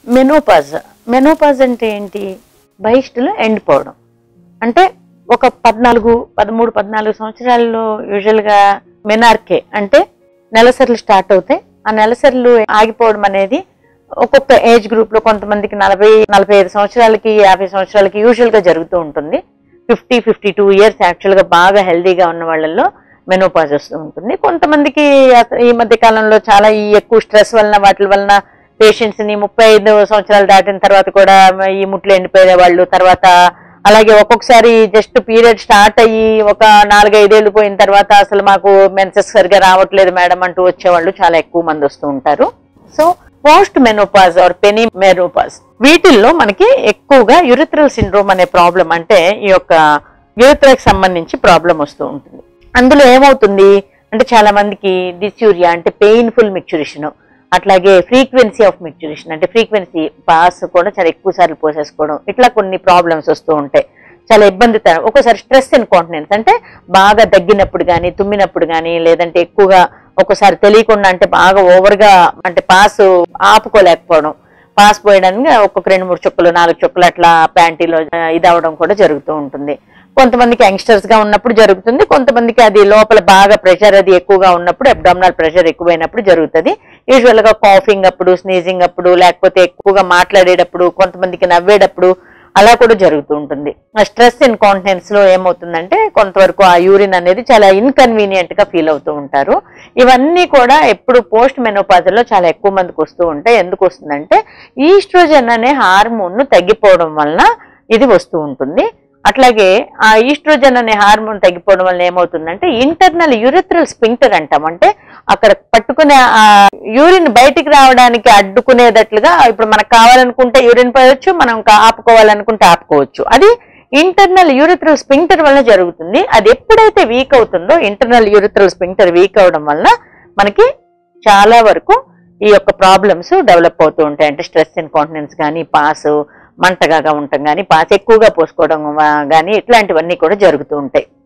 menopause menopause అంటే ఏంటి బహిష్టులో ఎండిపోవడం అంటే ఒక పద్నాలుగు పదమూడు పద్నాలుగు సంవత్సరాల్లో యూజువల్గా మెనార్కే అంటే నెలసర్లు స్టార్ట్ అవుతాయి ఆ నెలసర్లు ఆగిపోవడం అనేది ఒక్కొక్క ఏజ్ గ్రూప్ లో కొంతమందికి నలభై నలభై ఐదు సంవత్సరాలకి యాభై సంవత్సరాలకి యూజువల్ గా జరుగుతూ ఉంటుంది fifty fifty two years actual గా బాగా హెల్దీగా ఉన్న వాళ్ళల్లో మెనోపాజ్ వస్తూ ఉంటుంది కొంతమందికి అస- ఈ మధ్య కాలంలో చాలా ఈ ఎక్కువ స్ట్రెస్ వలన వాటి వలన పేషెంట్స్ ని ముప్పై ఐదు సంవత్సరాలు దాటిన తర్వాత కూడా ఈ ముట్లు ఎండిపోయే వాళ్ళు తర్వాత అలాగే ఒక్కొక్కసారి జస్ట్ పీరియడ్ స్టార్ట్ అయ్యి ఒక నాలుగైదేళ్లు పోయిన తర్వాత అసలు మాకు మెన్సెస్ సరిగా రావట్లేదు మేడం అంటూ వచ్చేవాళ్ళు చాలా ఎక్కువ మంది వస్తూ ఉంటారు so post menopause or peri menopause వీటిల్లో మనకి ఎక్కువగా యురిథ్రల్ సిండ్రోమ్ అనే ప్రాబ్లం అంటే ఈ యొక్క యురిథ్రాకి సంబంధించి ప్రాబ్లం వస్తూ ఉంటుంది అందులో ఏమవుతుంది అంటే చాలా మందికి డిస్యూరియా అంటే పెయిన్ఫుల్ మిక్చురేషన్ అట్లాగే ఫ్రీక్వెన్సీ ఆఫ్ మిక్చురేషన్ అంటే ఫ్రీక్వెన్సీ పాస్ కూడా చాలా ఎక్కువ సార్లు పోసేసుకోవడం ఇట్లా కొన్ని ప్రాబ్లమ్స్ వస్తూ ఉంటాయి చాలా ఇబ్బందికరం ఒక్కోసారి స్ట్రెస్ ఇన్కాంటినెన్స్ అంటే బాగా దగ్గినప్పుడు కానీ తుమ్మినప్పుడు కానీ లేదంటే ఎక్కువగా ఒక్కోసారి తెలియకుండా అంటే బాగా ఓవర్గా అంటే పాస్ ఆపుకోలేకపోవడం పాస్ పోయడానికి ఒక్కొక్క రెండు మూడు చుక్కలు నాలుగు చుక్కలు అట్లా ప్యాంటీలో ఆ, ఇది అవడం కూడా జరుగుతూ ఉంటుంది కొంతమందికి యంగ్స్టర్స్ గా ఉన్నప్పుడు జరుగుతుంది కొంతమందికి అది లోపల బాగా ప్రెషర్ అది ఎక్కువగా ఉన్నప్పుడు అబ్డామినల్ ప్రెషర్ ఎక్కువైనప్పుడు జరుగుతుంది యూజువల్ గా కాఫింగ్ అప్పుడు స్నీజింగ్ అప్పుడు లేకపోతే ఎక్కువగా మాట్లాడేటప్పుడు కొంతమందికి నవ్వేటప్పుడు అలా కూడా జరుగుతూ ఉంటుంది ఆ స్ట్రెస్ ఇన్కాంటినెన్స్ లో ఏమవుతుందంటే కొంతవరకు ఆ యూరిన్ అనేది చాలా ఇన్కన్వీనియంట్ గా ఫీల్ అవుతూ ఉంటారు ఇవన్నీ కూడా ఎప్పుడు పోస్ట్ మెనోపాజ్ లో చాలా ఎక్కువ మందికి వస్తూ ఉంటాయి ఎందుకు వస్తుందంటే ఈస్ట్రోజన్ అనే హార్మోన్ ను తగ్గిపోవడం వలన ఇది వస్తూ ఉంటుంది అట్లాగే ఆ ఈస్ట్రోజన్ అనే హార్మోన్ తగ్గిపోవడం వల్ల ఏమవుతుందంటే ఇంటర్నల్ యూరిథ్రల్ స్పింక్టర్ అంటాం అంటే అక్కడ పట్టుకునే ఆ యూరిన్ బయటికి రావడానికి అడ్డుకునేటట్లుగా ఇప్పుడు మనకు కావాలనుకుంటే యూరిన్ పోయొచ్చు మనం కా- ఆపుకోవాలనుకుంటే ఆపుకోవచ్చు అది ఇంటర్నల్ యూరిథ్రల్ స్పింక్టర్ వల్ల జరుగుతుంది అది ఎప్పుడైతే వీక్ అవుతుందో ఇంటర్నల్ యూరిథ్రల్ స్పింక్టర్ వీక్ అవడం వల్ల మనకి చాలా వరకు ఈ యొక్క ప్రాబ్లమ్స్ డెవలప్ అవుతూ ఉంటాయి అంటే స్ట్రెస్ ఇన్కాంటినెన్స్ కానీ పాస్ మంటగా ఉండటం కానీ పాస్ ఎక్కువగా పోసుకోవడం కానీ ఇట్లాంటివన్నీ కూడా జరుగుతూ ఉంటాయి